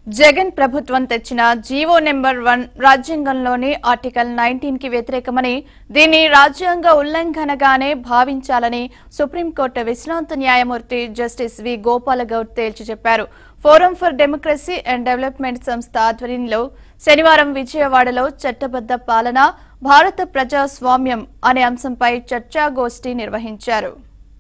జగన్ ప్రభుత్వం తెచ్చిన GO number one రాజ్యాంగంలోని ఆర్టికల్ నైన్టీన్ కి వ్యతిరేకమని దీన్ని రాజ్యాంగ ఉల్లంఘనగానే భావించాలని సుప్రీంకోర్టు విశ్రాంత న్యాయమూర్తి జస్టిస్ వి గోపాల గౌడ్ తేల్చి చెప్పారు forum for democracy and development సంస్థ ఆధ్వర్యంలో శనివారం విజయవాడలో చట్టబద్ధ పాలన భారత ప్రజాస్వామ్యం అనే అంశంపై చర్చాగోష్ఠి నిర్వహించారు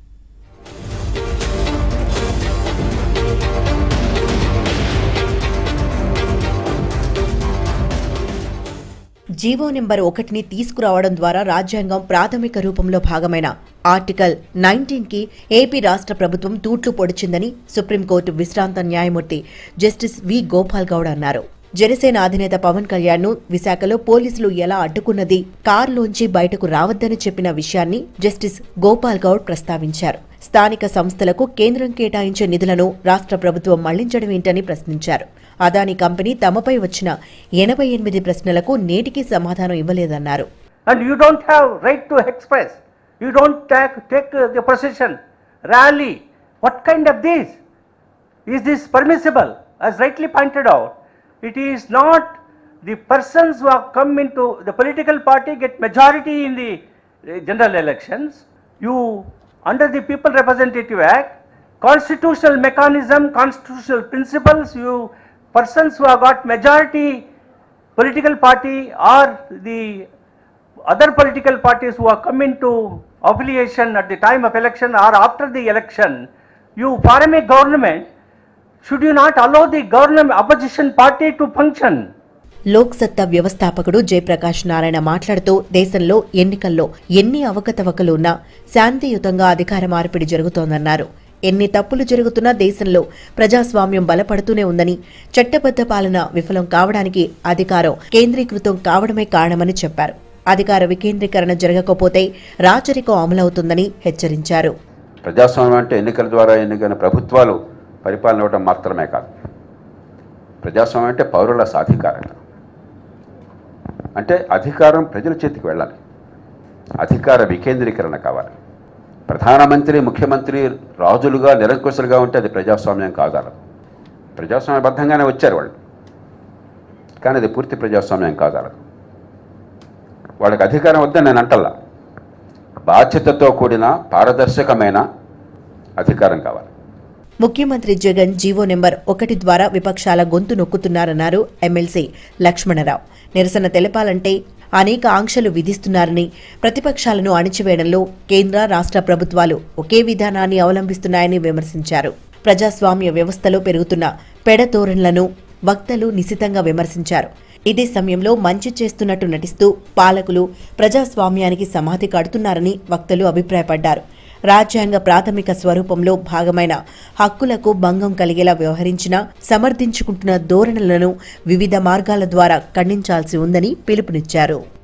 జీవో నెంబర్ ఒకటిని తీసుకురావడం ద్వారా రాజ్యాంగం ప్రాథమిక రూపంలో భాగమైన ఆర్టికల్ నైన్టీన్ కి ఏపీ రాష్ట్ర ప్రభుత్వం తూట్లు పొడిచిందని సుప్రీంకోర్టు విశ్రాంత న్యాయమూర్తి జస్టిస్ వి గోపాల్ గౌడ్ అన్నారు జనసేన అధినేత పవన్ కళ్యాణ్ ను విశాఖలో పోలీసులు ఎలా అడ్డుకున్నది కారులోంచి బయటకు రావద్దని చెప్పిన విషయాన్ని జస్టిస్ గోపాల్ గౌడ్ ప్రస్తావించారు స్థానిక సంస్థలకు కేంద్రం కేటాయించే నిధులను రాష్ట్ర ప్రభుత్వం మళ్లించడం ఏంటని ప్రశ్నించారు అదానీ కంపెనీ తమపై వచ్చిన ఎనభై ఎనిమిది ప్రశ్నలకు నేటికి సమాధానం ఇవ్వలేదన్నారు and you don't have right to express. You don't take, take uh, the procession, rally. What kind of this? Is this permissible? As rightly pointed out, it is not the persons who have come into the political party get majority in the uh, general elections. You, under the People Representative Act, constitutional mechanism, constitutional principles, you persons who have got majority political party or the other political parties who have come into affiliation at the time of election or after the election, you form a government, should you not allow the government opposition party to function? Lok సత్తా వ్యవస్థాపకుడు జయప్రకాష్ నారాయణ మాట్లాడుతూ దేశంలో ఎన్నికల్లో ఎన్ని అవకతవకలు ఉన్నా శాంతియుతంగా అధికార మార్పిడి జరుగుతోందన్నారు ఎన్ని తప్పులు జరుగుతున్నా దేశంలో ప్రజాస్వామ్యం బలపడుతూనే ఉందని చట్టబద్ధ పాలన విఫలం కావడానికి అధికారం కేంద్రీకృతం కావడమే కారణమని చెప్పారు అధికార వికేంద్రీకరణ జరగకపోతే రాచరికం అమలవుతుందని హెచ్చరించారు ప్రజాస్వామ్యం అంటే ఎన్నికల ద్వారా ఎన్నికైన ప్రభుత్వాలు పరిపాలన ఇవ్వడం మాత్రమే కాదు ప్రజాస్వామ్యం అంటే పౌరుల సాధికారత అంటే అధికారం ప్రజల చేతికి వెళ్ళాలి అధికార వికేంద్రీకరణ కావాలి ప్రధానమంత్రి ముఖ్యమంత్రి రాజులుగా నిరంకుశలుగా ఉంటే అది ప్రజాస్వామ్యం కాగలదు ప్రజాస్వామ్యబద్ధంగానే వచ్చారు వాళ్ళు కానీ అది పూర్తి ప్రజాస్వామ్యం కాగలదు వాళ్ళకి అధికారం వద్దని నేను అంటల్లా బాధ్యతతో కూడిన పారదర్శకమైన అధికారం కావాలి ముఖ్యమంత్రి జగన్ జీవో నెంబర్ ఒకటి ద్వారా విపక్షాల గొంతు నొక్కుతున్నారన్నారు ఎమ్మెల్సీ లక్ష్మణరావు నిరసన తెలపాలంటే అనేక ఆంక్షలు విధిస్తున్నారని ప్రతిపక్షాలను అణిచివేయడంలో కేంద్ర రాష్ట్ర ప్రభుత్వాలు ఒకే విధానాన్ని అవలంబిస్తున్నాయని విమర్శించారు ప్రజాస్వామ్య వ్యవస్థలో పెరుగుతున్న పెడతోరణలను వక్తలు నిశితంగా విమర్శించారు ఇదే సమయంలో మంచి చేస్తున్నట్టు నటిస్తూ పాలకులు ప్రజాస్వామ్యానికి సమాధి కడుతున్నారని వక్తలు అభిప్రాయపడ్డారు రాజ్యాంగ ప్రాథమిక స్వరూపంలో భాగమైన హక్కులకు భంగం కలిగేలా వ్యవహరించిన సమర్థించుకుంటున్న ధోరణులను వివిధ మార్గాల ద్వారా ఖండించాల్సి ఉందని పిలుపునిచ్చారు